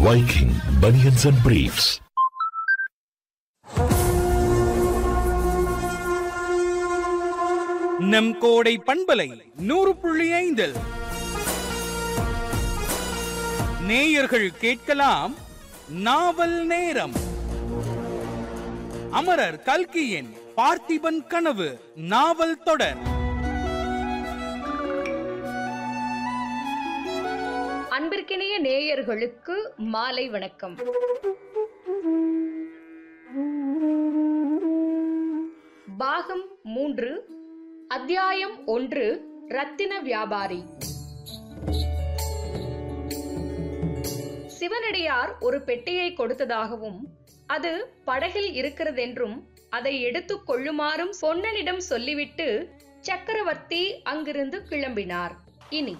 Viking Bunions and Briefs. நம் கோடை பண்பலை நூறு புள்ளி ஐந்தில் நேயர்கள் கேட்கலாம் நாவல் நேரம் அமரர் கல்கியின் பார்த்திபன் கனவு நாவல் தொடர் அன்பிற்கினிய நேயர்களுக்கு மாலை வணக்கம் பாகம் மூன்று அத்தியாயம் ஒன்று ரத்தின வியாபாரி சிவனடியார் ஒரு பெட்டியை கொடுத்ததாகவும் அது படகில் இருக்கிறதென்றும் அதை எடுத்துக் கொள்ளுமாறும் பொன்னனிடம் சொல்லிவிட்டு சக்கரவர்த்தி அங்கிருந்து கிளம்பினார் இனி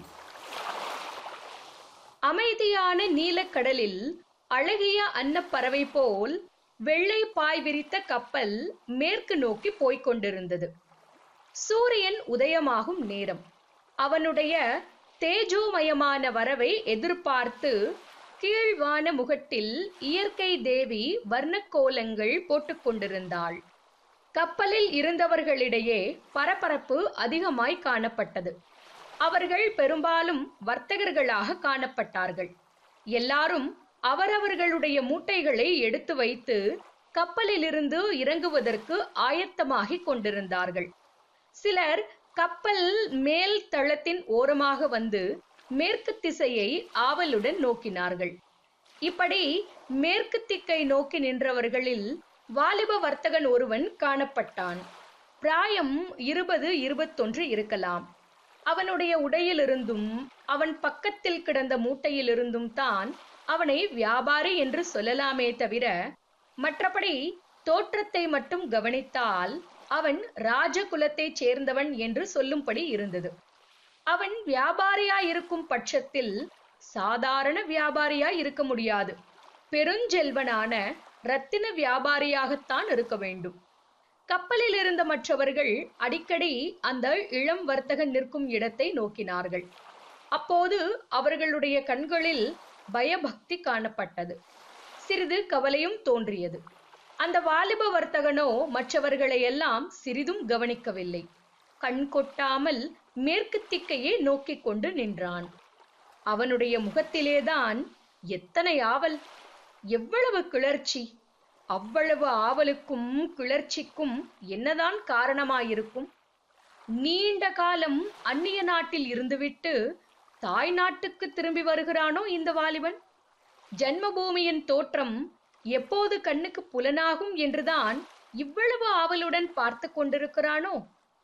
அமைதியான நீலக்கடலில் அழகிய அன்னப்பறவை போல் வெள்ளை பாய் விரித்த கப்பல் மேற்கு நோக்கி போய்க் கொண்டிருந்தது சூரியன் உதயமாகும் நேரம் அவனுடைய தேஜோமயமான வரவை எதிர்பார்த்து கீழ்வான முகட்டில் இயற்கை தேவி வர்ணக்கோலங்கள் போட்டுக்கொண்டிருந்தாள் கப்பலில் இருந்தவர்களிடையே பரபரப்பு அதிகமாய் காணப்பட்டது அவர்கள் பெரும்பாலும் வர்த்தகர்களாக காணப்பட்டார்கள் எல்லாரும் அவரவர்களுடைய மூட்டைகளை எடுத்து வைத்து கப்பலிலிருந்து இறங்குவதற்கு ஆயத்தமாகிக் கொண்டிருந்தார்கள் சிலர் கப்பல் மேல் தளத்தின் ஓரமாக வந்து மேற்கு திசையை ஆவலுடன் நோக்கினார்கள் இப்படி மேற்கு திக்கை நோக்கி நின்றவர்களில் வாலிப வர்த்தகன் ஒருவன் காணப்பட்டான் பிராயம் இருபது இருபத்தொன்று இருக்கலாம் அவனுடைய உடையிலிருந்தும் அவன் பக்கத்தில் கிடந்த மூட்டையிலிருந்தும் தான் அவனை வியாபாரி என்று சொல்லலாமே தவிர மற்றபடி தோற்றத்தை மட்டும் கவனித்தால் அவன் ராஜகுலத்தைச் சேர்ந்தவன் என்று சொல்லும்படி இருந்தது அவன் வியாபாரியாயிருக்கும் பட்சத்தில் சாதாரண வியாபாரியாய் இருக்க முடியாது பெருஞ்செல்வனான ரத்தின வியாபாரியாகத்தான் இருக்க வேண்டும் கப்பலில் இருந்த மற்றவர்கள் அடிக்கடி அந்த இளம் வர்த்தகன் நிற்கும் இடத்தை நோக்கினார்கள் அப்போது அவர்களுடைய கண்களில் பயபக்தி காணப்பட்டது சிறிது கவலையும் தோன்றியது அந்த வாலிப வர்த்தகனோ மற்றவர்களை எல்லாம் சிறிதும் கவனிக்கவில்லை கண் கொட்டாமல் மேற்கு திக்கையே நோக்கிக் கொண்டு நின்றான் அவனுடைய முகத்திலேதான் எத்தனை ஆவல் எவ்வளவு கிளர்ச்சி அவ்வளவு ஆவலுக்கும் கிளர்ச்சிக்கும் என்னதான் காரணமாயிருக்கும் நீண்ட காலம் அந்நிய நாட்டில் இருந்துவிட்டு தாய் நாட்டுக்கு திரும்பி வருகிறானோ இந்த வாலிபன் ஜன்மபூமியின் தோற்றம் எப்போது கண்ணுக்கு புலனாகும் என்றுதான் இவ்வளவு ஆவலுடன் பார்த்து கொண்டிருக்கிறானோ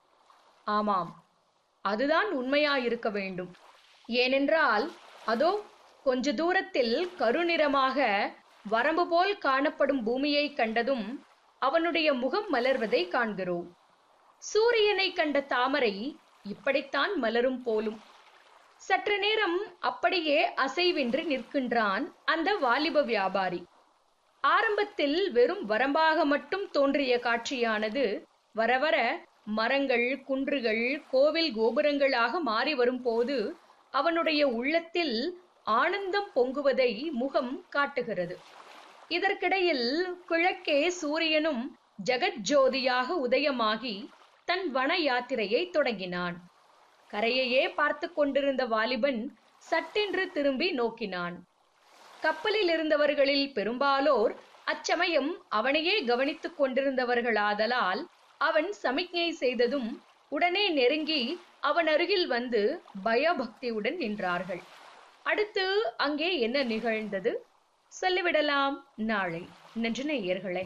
ஆமாம் அதுதான் உண்மையாயிருக்க வேண்டும் ஏனென்றால் அதோ கொஞ்ச தூரத்தில் கருநிறமாக வரம்பு போல் காணப்படும் பூமியை கண்டதும் அவனுடைய முகம் மலர்வதை காண்கிறோம் சூரியனை கண்ட தாமரை இப்படித்தான் மலரும் போலும் சற்று நேரம் அப்படியே அசைவின்றி நிற்கின்றான் அந்த வாலிப வியாபாரி ஆரம்பத்தில் வெறும் வரம்பாக மட்டும் தோன்றிய காட்சியானது வர வர மரங்கள் குன்றுகள் கோவில் கோபுரங்களாக மாறி வரும்போது அவனுடைய உள்ளத்தில் ஆனந்தம் பொங்குவதை முகம் காட்டுகிறது இதற்கிடையில் கிழக்கே சூரியனும் ஜெகஜோதியாக உதயமாகி தன் வன யாத்திரையை தொடங்கினான் கரையையே பார்த்து கொண்டிருந்த வாலிபன் சட்டென்று திரும்பி நோக்கினான் கப்பலில் இருந்தவர்களில் பெரும்பாலோர் அச்சமயம் அவனையே கவனித்துக் கொண்டிருந்தவர்களாதலால் அவன் சமிக்ஞை செய்ததும் உடனே நெருங்கி அவன் அருகில் வந்து பயபக்தியுடன் நின்றார்கள் அடுத்து அங்கே என்ன நிகழ்ந்தது சொல்லிவிடலாம் நாளை நன்று நேயர்களே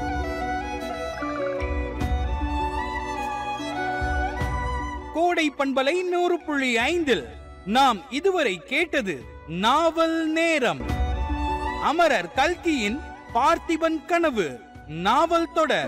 கோடை பண்பலை நூறு புள்ளி ஐந்தில் நாம் இதுவரை கேட்டது நாவல் நேரம் அமரர் கல்கியின் பார்த்திபன் கனவு நாவல் தொடர்